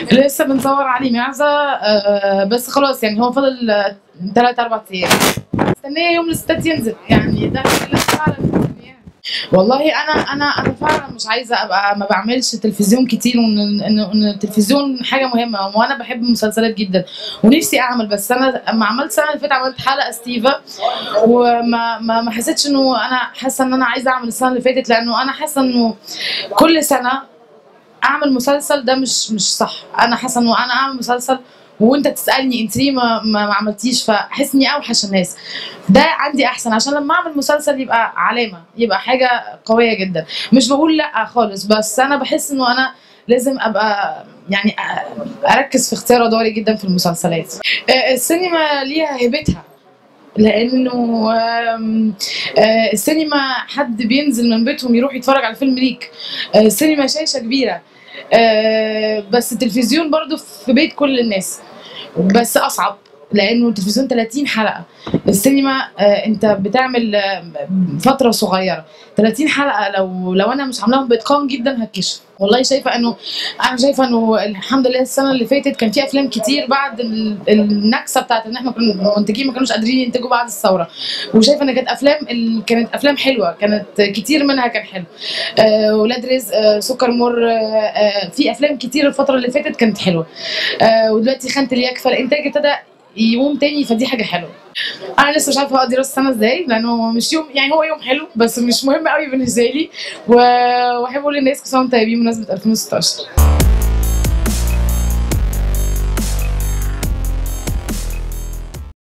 لسه بنصور علي معزة آه، بس خلاص يعني هو فاضل ثلاث اربع ايام مستنيه يوم الستات ينزل يعني ده اللي فعلا مستنياه. والله انا انا انا فعلا مش عايزه ابقى ما بعملش تلفزيون كتير وان ان إن التلفزيون حاجه مهمه وانا بحب المسلسلات جدا ونفسي اعمل بس انا لما عملت السنه اللي فاتت عملت حلقه ستيفا وما ما ما حسيتش انه انا حاسه ان انا عايزه اعمل السنه اللي فاتت لانه انا حاسه انه كل سنه اعمل مسلسل ده مش مش صح انا حاسه انه انا اعمل مسلسل وانت تسالني انت ليه ما, ما ما عملتيش فاحس اني اوحش الناس ده عندي احسن عشان لما اعمل مسلسل يبقى علامه يبقى حاجه قويه جدا مش بقول لا خالص بس انا بحس انه انا لازم ابقى يعني أ- اركز في اختيار ادواري جدا في المسلسلات آه، السينما ليها هيبتها لانه آم، آه، السينما حد بينزل من بيتهم يروح يتفرج على فيلم ليك آه، السينما شاشه كبيره آه، بس التلفزيون برضو في بيت كل الناس بس اصعب لانه التلفزيون 30 حلقه السينما آه، انت بتعمل آه، فتره صغيره 30 حلقه لو لو انا مش عاملاهم باتقان جدا هتكشف والله شايفه انه انا شايفه انه الحمد لله السنه اللي فاتت كان في افلام كتير بعد ال- النكسه بتاعت ان احنا كنا المنتجين ما كانوش قادرين ينتجوا بعد الثوره وشايفه ان كانت افلام ال- كانت افلام حلوه كانت كتير منها كان حلو آه، ولاد رزق آه، سكر مر آه، آه، في افلام كتير الفتره اللي فاتت كانت حلوه آه، ودلوقتي خانه الياك فالانتاج ابتدى يقوم تاني فدي حاجه حلوه انا لسه مش عارفه اقضي راس السنه ازاي لانه مش يوم يعني هو يوم حلو بس مش مهم قوي بالنسبه لي و- واحب اقول للناس كل سنه وانتم طيبين بمناسبه 2016